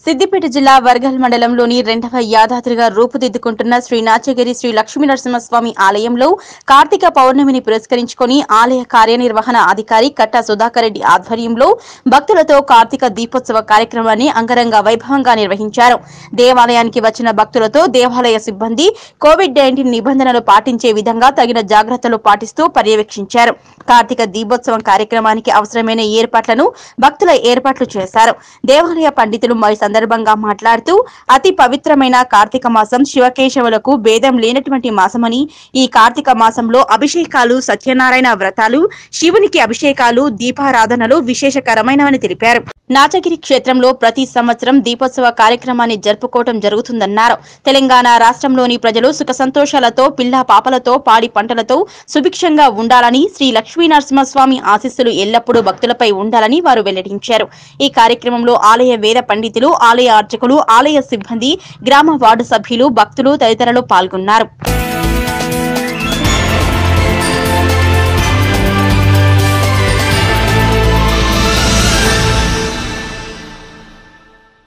సిద్దిపేట జిల్లా వర్గల్ మండలంలోని రెండవ యాదాద్రిగా రూపుదిద్దుకుంటున్న శ్రీ నాచగిరి శ్రీ లక్ష్మీ నరసింహస్వామి ఆలయంలో కార్తీక పౌర్ణమిని పురస్కరించుకొని ఆలయ కార్యనిర్వహణ అధికారి కట్టా సుధాకర్ రెడ్డి ఆధ్వర్యంలో భక్తులతో కార్తీక దీపోత్సవ కార్యక్రమాన్ని అంగరంగ వైభవంగా నిర్వహించారు దేవాలయానికి వచ్చిన భక్తులతో దేవాలయ సిబ్బంది కోవిడ్ నైన్టీన్ నిబంధనలు పాటించే విధంగా తగిన జాగ్రత్తలు పాటిస్తూ పర్యవేక్షించారు కార్తీక దీపోత్సవం కార్యక్రమానికి అవసరమైన ఏర్పాట్లను భక్తుల ఏర్పాట్లు చేశారు దేవాలయ పండితులు ఈ సందర్భంగా మాట్లాడుతూ అతి పవిత్రమైన కార్తీక మాసం శివకేశవులకు భేదం లేనటువంటి మాసమని ఈ కార్తీక మాసంలో అభిషేకాలు సత్యనారాయణ వ్రతాలు శివునికి అభిషేకాలు దీపారాధనలు విశేషకరమైనవని తెలిపారు నాచగిరి క్షేత్రంలో ప్రతి సంవత్సరం దీపోత్సవ కార్యక్రమాన్ని జరుపుకోవడం జరుగుతుందన్నారు తెలంగాణ రాష్ట్రంలోని ప్రజలు సుఖ సంతోషాలతో పిల్ల పాపలతో పాడి పంటలతో సుభిక్షంగా ఉండాలని శ్రీ లక్ష్మీ నరసింహస్వామి ఆశీస్సులు ఎల్లప్పుడూ భక్తులపై ఉండాలని వారు వెల్లడించారు ఈ కార్యక్రమంలో ఆలయ వేద పండితులు ఆలయ అర్చకులు ఆలయ సిబ్బంది గ్రామ వార్డు సభ్యులు భక్తులు తదితరులు పాల్గొన్నారు